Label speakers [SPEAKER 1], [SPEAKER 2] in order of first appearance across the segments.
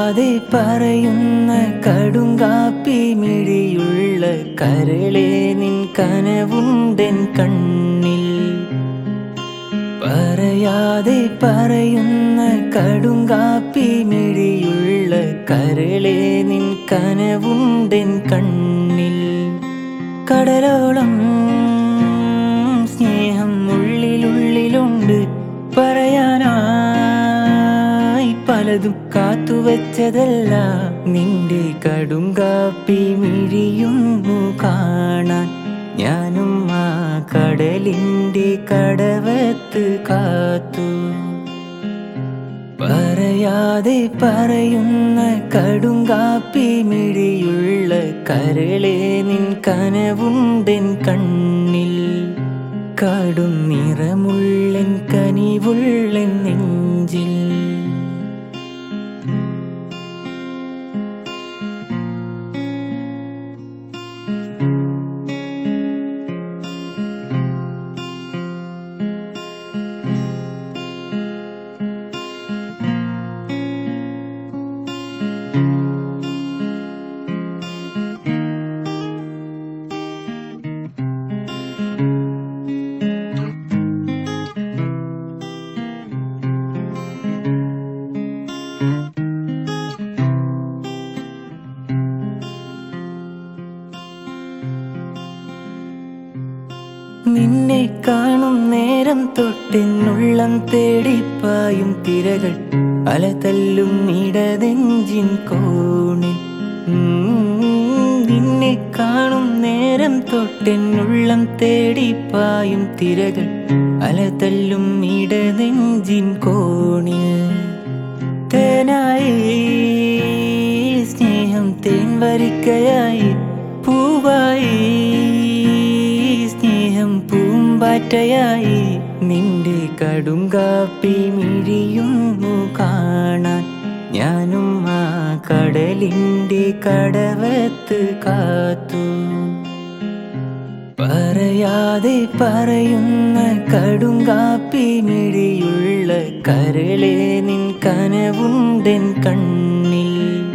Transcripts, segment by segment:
[SPEAKER 1] പറയാതെ പറയുന്ന കടുങ്കാപ്പി മിഴിയുള്ള കരളെ നിൻ കനവുണ്ടൻ കണ്ണിൽ പറയാതെ പറയുന്ന കടുങ്കാപ്പി മിഴിയുള്ള കരളെ നിൻ കനവുണ്ടൻ കണ്ണിൽ കടലോളം സ്നേഹം ഉള്ളിലുള്ളിലുണ്ട് പറയാനായി പലതും കാത്തുവച്ചതല്ല നിന്റെ കടുങ്കാപ്പി മിഴിയുന്നു കാണാൻ ഞാനും ആ കടലിൻ്റെ കടവത്ത് കാത്തു പറയാതെ പറയുന്ന കടുങ്കാപ്പി മിഴിയുള്ള കരളെ നിൻ കനവുണ്ടൻ കണ്ണിൽ കടും നിറമുള്ളൻ കനിവുള്ളൻ നെഞ്ചിൽ നിന്നെ കാണും നേരം തൊട്ടെന്നുള്ളം തേടിപ്പായും തിരകൾ അലതല്ലും ഇടതെഞ്ചിൻ കോണിൽ ഉം, നിന്നെ കാണും നേരം തൊട്ടെന്നുള്ളം തേടിപ്പായും തിരകൾ അലതല്ലും ഇടനെഞ്ചിൻ കോണിൽ തേനായി സ്നേഹം തേൻ വരിക്കയായി പൂവായി സ്നേഹം പൂമ്പാറ്റയായി നിന്റെ കടുങ്കാപ്പി മിഴിയുന്നു കാണാൻ ഞാനും ആ കടലിൻ്റെ കടവത്ത് കാത്തു പറയാതെ പറയുന്ന കടുങ്കാപ്പി മിഴിയുള്ള കരളെ നിൻ കനവുണ്ടൻ കണ്ണിൽ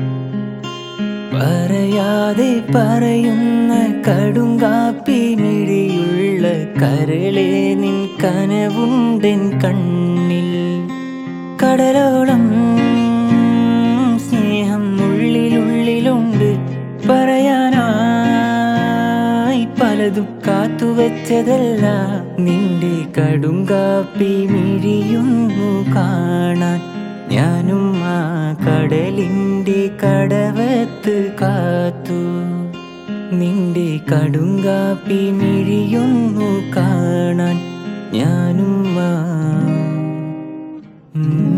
[SPEAKER 1] പറയാതെ പറയുന്ന കടുങ്കാപ്പി മിഴിയുള്ള കരളെ നിൻ കനവുണ്ടൻ കണ്ണിൽ കടലോളം സ്നേഹം ഉള്ളിലുള്ളിലുണ്ട് പറയാനായി പലതും കാത്തുവച്ചതല്ല നിന്റെ കടുങ്കാപ്പി മിഴിയുന്നു കാണാൻ ഞാനും ആ കടലിൻ്റെ കടവത്ത് കാത്തു നിന്റെ കടുങ്കാപ്പി മിഴിയൊന്നു കാണാൻ ഞാനും ആ ഉം.